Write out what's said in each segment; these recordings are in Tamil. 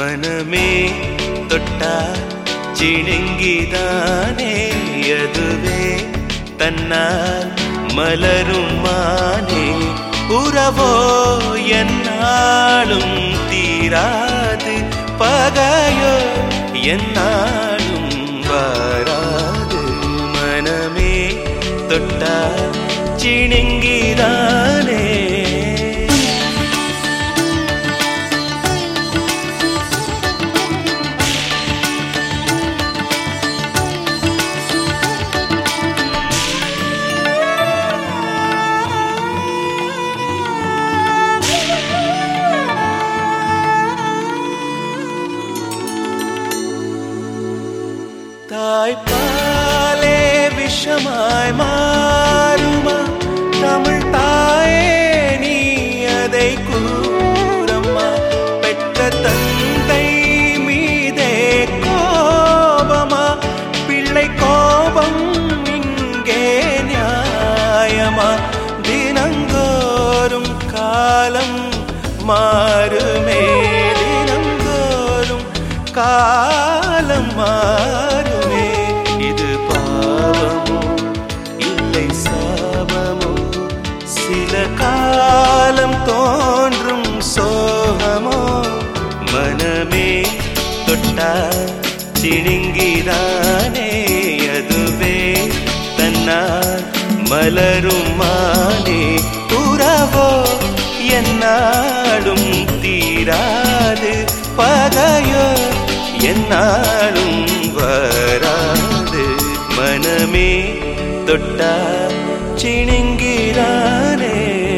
மனமே தொட்டா சிணுங்கிதானே அதுவே தன்னால் மலரும் மானே உறவோ என்னாலும் தீராது பகையோ என்னாலும் வாராது மனமே தொட்டா சிணுங்கிதானே தாய்ப்பாலே விஷமாய் மாறுமா தமிழ் தாயே நீ அதை கூறம்மா பெற்ற தந்தை மீதே கோபமா பிள்ளை கோபம் இங்கே நியாயமா தினங்கோறும் காலம் மாறுமே தினங்கோறும் காலம் மாறுமே இது பாவமோ இல்லை சாபமோ சில காலம் தோன்றும் சோகமோ மனமே தொட்டா சிணுங்கிதானே அதுவே தன்னால் மலரும் மானே உறவோ என்னாலும் தீராது பகையோ என்னாலும் வராது மனமே தொட்டா சிணுங்கிறானே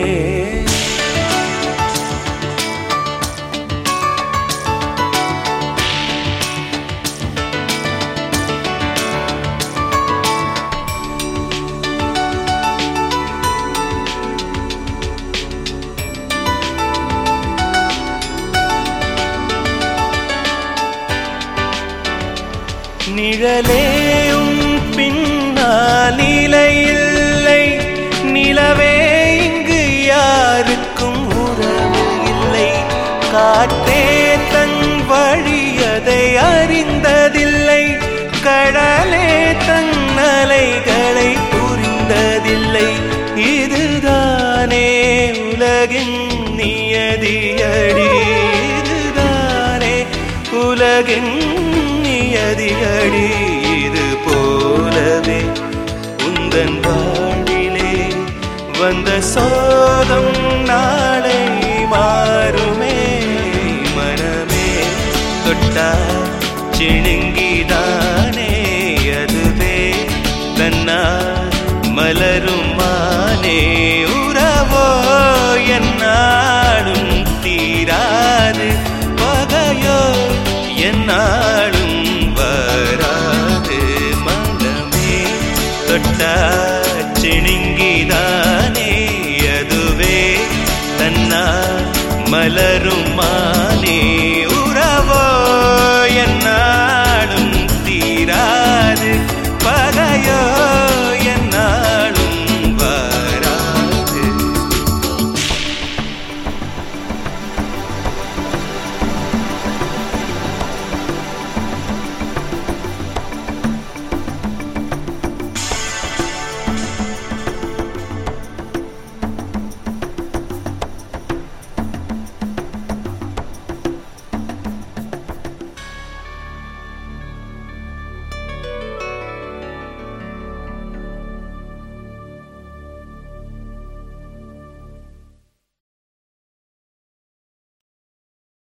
நிழலேயும் பின்னால் நிலையில்லை நிலவே இங்கு யாருக்கும் உறவு இல்லை காற்றே தன் வழியதை அறிந்ததில்லை கடலே தன் அலைகளை புரிந்ததில்லை இதுதானே உலகின் நியதியடி இதுதானே உலகின் நியதியடி இது போலவே உந்தன் வாழ்விலே வந்த சோதம் நாளை மாறுமே மனமே தொட்டா சிணுங்கிதானே அதுவே தன்னால் மலரும் மானே உறவோ என்னாலும் தீராது பகையோ என்னாலும் வராது மனமே தொட்டா சிணுங்கிதானே அதுவே தன்னால் மலரும் மானே